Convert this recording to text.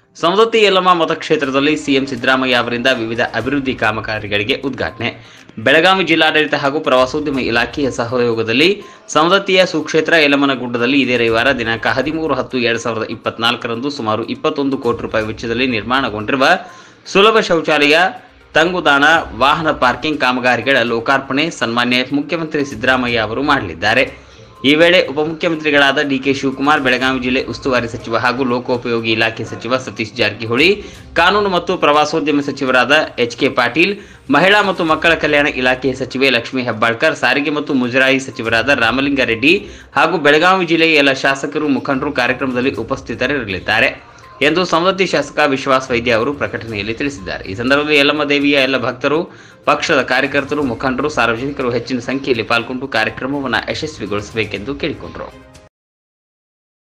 ಸವದತ್ತಿ ಯಲ್ಲಮ್ಮ ಮತಕ್ಷೇತ್ರದಲ್ಲಿ ಸಿಎಂ ಸಿದ್ದರಾಮಯ್ಯ ಅವರಿಂದ ವಿವಿಧ ಅಭಿವೃದ್ಧಿ ಕಾಮಗಾರಿಗಳಿಗೆ ಉದ್ಘಾಟನೆ ಬೆಳಗಾವಿ ಜಿಲ್ಲಾಡಳಿತ ಹಾಗೂ ಪ್ರವಾಸೋದ್ಯಮ ಇಲಾಖೆಯ ಸಹಯೋಗದಲ್ಲಿ ಸವದತ್ತಿಯ ಸುಕ್ಷೇತ್ರ ಯಲ್ಲಮ್ಮನಗುಡ್ಡದಲ್ಲಿ ಇದೇ ರವಿವಾರ ದಿನಾಂಕ ಹದಿಮೂರು ಹತ್ತು ಎರಡ್ ಸಾವಿರದ ಇಪ್ಪತ್ನಾಲ್ಕರಂದು ಸುಮಾರು ಇಪ್ಪತ್ತೊಂದು ಕೋಟಿ ರೂಪಾಯಿ ವೆಚ್ಚದಲ್ಲಿ ನಿರ್ಮಾಣಗೊಂಡಿರುವ ಸುಲಭ ಶೌಚಾಲಯ ತಂಗುದಾಣ ವಾಹನ ಪಾರ್ಕಿಂಗ್ ಕಾಮಗಾರಿಗಳ ಲೋಕಾರ್ಪಣೆ ಸನ್ಮಾನ್ಯ ಮುಖ್ಯಮಂತ್ರಿ ಸಿದ್ದರಾಮಯ್ಯ ಅವರು ಮಾಡಲಿದ್ದಾರೆ ಈ ವೇಳೆ ಉಪಮುಖ್ಯಮಂತ್ರಿಗಳಾದ ಡಿಕೆ ಶಿವಕುಮಾರ್ ಬೆಳಗಾವಿ ಜಿಲ್ಲೆ ಉಸ್ತುವಾರಿ ಸಚಿವ ಹಾಗೂ ಲೋಕೋಪಯೋಗಿ ಇಲಾಖೆ ಸಚಿವ ಸತೀಶ್ ಜಾರಕಿಹೊಳಿ ಕಾನೂನು ಮತ್ತು ಪ್ರವಾಸೋದ್ಯಮ ಸಚಿವರಾದ ಎಚ್ ಕೆ ಪಾಟೀಲ್ ಮಹಿಳಾ ಮತ್ತು ಮಕ್ಕಳ ಕಲ್ಯಾಣ ಇಲಾಖೆಯ ಸಚಿವೆ ಲಕ್ಷ್ಮೀ ಹೆಬ್ಬಾಳ್ಕರ್ ಸಾರಿಗೆ ಮತ್ತು ಮುಜರಾಯಿ ಸಚಿವರಾದ ರಾಮಲಿಂಗಾರೆಡ್ಡಿ ಹಾಗೂ ಬೆಳಗಾವಿ ಜಿಲ್ಲೆಯ ಎಲ್ಲ ಶಾಸಕರು ಮುಖಂಡರು ಕಾರ್ಯಕ್ರಮದಲ್ಲಿ ಉಪಸ್ಥಿತರಿರಲಿದ್ದಾರೆ ಎಂದು ಸವದತ್ತಿ ಶಾಸಕ ವಿಶ್ವಾಸ್ ವೈದ್ಯ ಅವರು ಪ್ರಕಟಣೆಯಲ್ಲಿ ತಿಳಿಸಿದ್ದಾರೆ ಈ ಸಂದರ್ಭದಲ್ಲಿ ಯಲ್ಲಮ್ಮ ದೇವಿಯ ಎಲ್ಲ ಭಕ್ತರು ಪಕ್ಷದ ಕಾರ್ಯಕರ್ತರು ಮುಖಂಡರು ಸಾರ್ವಜನಿಕರು ಹೆಚ್ಚಿನ ಸಂಖ್ಯೆಯಲ್ಲಿ ಪಾಲ್ಗೊಂಡು ಕಾರ್ಯಕ್ರಮವನ್ನು ಯಶಸ್ವಿಗೊಳಿಸಬೇಕೆಂದು ಕೇಳಿಕೊಂಡರು